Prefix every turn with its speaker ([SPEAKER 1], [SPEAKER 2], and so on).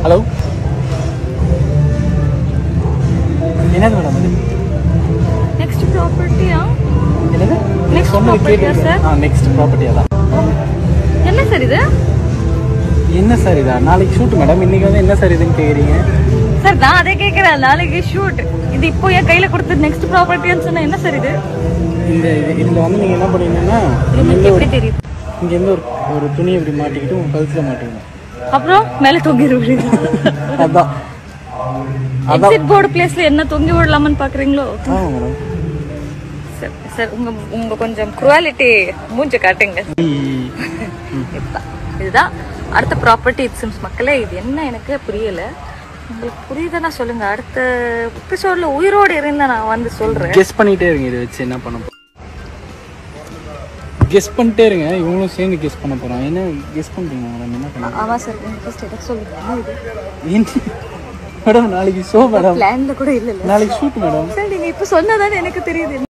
[SPEAKER 1] Hello என்னது madam இது
[SPEAKER 2] next ப்ராப்பர்ட்டியா
[SPEAKER 1] என்னது
[SPEAKER 2] Next
[SPEAKER 1] சொன்னது
[SPEAKER 2] property ஆ,
[SPEAKER 1] கேட்டு
[SPEAKER 2] sir?
[SPEAKER 1] ஆ நெக்ஸ்ட் ப்ராப்பர்ட்டியா தான்
[SPEAKER 2] என்ன சார் இது
[SPEAKER 1] என்ன சார் இதா நாளைக்கு ஷூட் மேடம் இன்னைக்கு வந்து என்ன சார் இதுன்னு கேக்குறீங்க
[SPEAKER 2] சார் நான் அதே கேட்கறேன் நாளைக்கு ஷூட் இது இப்போ என் கையில கொடுத்து நெக்ஸ்ட் ப்ராப்பர்ட்டின்னு சொன்னா என்ன சார் இது
[SPEAKER 1] இந்த இது இதில் வந்து நீங்கள் என்ன பண்ணீங்கன்னா
[SPEAKER 2] உங்களுக்கு எப்படி தெரியுது
[SPEAKER 1] இங்கேருந்து ஒரு ஒரு துணி இப்படி மாட்டிக்கிட்டு உங்கள் கழுத்தில் மாட்டிக்கணும்
[SPEAKER 2] அப்புறம் மேல தொங்கி விடுறீங்க
[SPEAKER 1] அதான்
[SPEAKER 2] எக்ஸிட் போர்டு பிளேஸ்ல என்ன தொங்கி விடலாமான்னு பாக்குறீங்களோ
[SPEAKER 1] ஆமாம் மேடம்
[SPEAKER 2] சார் சார் உங்க உங்க கொஞ்சம் குவாலிட்டி மூஞ்ச காட்டுங்க இதுதான். இதுதான் அடுத்த ப்ராப்பர்ட்டி இட்ஸிம்ஸ் மக்களே இது என்ன எனக்கு புரியல உங்களுக்கு புரியுதுன்னா சொல்லுங்க அடுத்த எபிசோட்ல உயிரோடு இருந்தா நான் வந்து சொல்றேன்
[SPEAKER 1] கெஸ் பண்ணிட்டே இருங்க இதை வச்சு என்ன பண்ண கெஸ் பண்ணிட்டே இருங்க இவங்களும் சேர்ந்து கெஸ் பண்ண போகிறோம் என்ன கெஸ் பண்ணுறீங்க மேடம் என்ன பண்ண
[SPEAKER 2] ஆமா சார் நீங்க ஃபர்ஸ்ட் எதை சொல்லுங்க என்ன இது
[SPEAKER 1] என்ன மேடம் நாளைக்கு ஷோ மேடம்
[SPEAKER 2] பிளான்ல கூட இல்ல இல்ல
[SPEAKER 1] நாளைக்கு ஷூட் மேடம்
[SPEAKER 2] சார் நீங்க இப்ப சொன்னதானே எனக்கு தெரியுது